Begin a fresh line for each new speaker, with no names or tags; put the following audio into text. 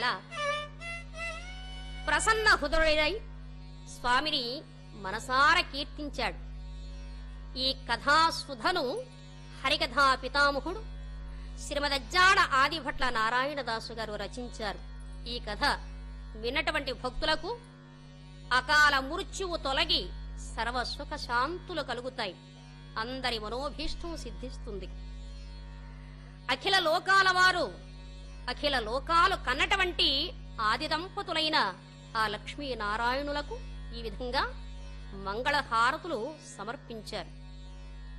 చాలా ప్రసన్న హృదయుడై స్వామిని మనసార కీర్తించాడు ఈ కథాసుధను హరికథా పితామహుడు శ్రీమదజ్జాడ ఆదిభట్ల నారాయణదాసు గారు రచించారు ఈ కథ విన్నటువంటి భక్తులకు అకాల మృత్యువు తొలగి సర్వ సుఖ శాంతులు కలుగుతాయి అందరి మనోభీష్టం సిద్ధిస్తుంది అఖిల లోకాల వారు అఖిల లోకాలు కన్నటువంటి ఆది దంపతులైన ఆ లక్ష్మీ నారాయణులకు ఈ విధంగా మంగళహారతులు సమర్పించారు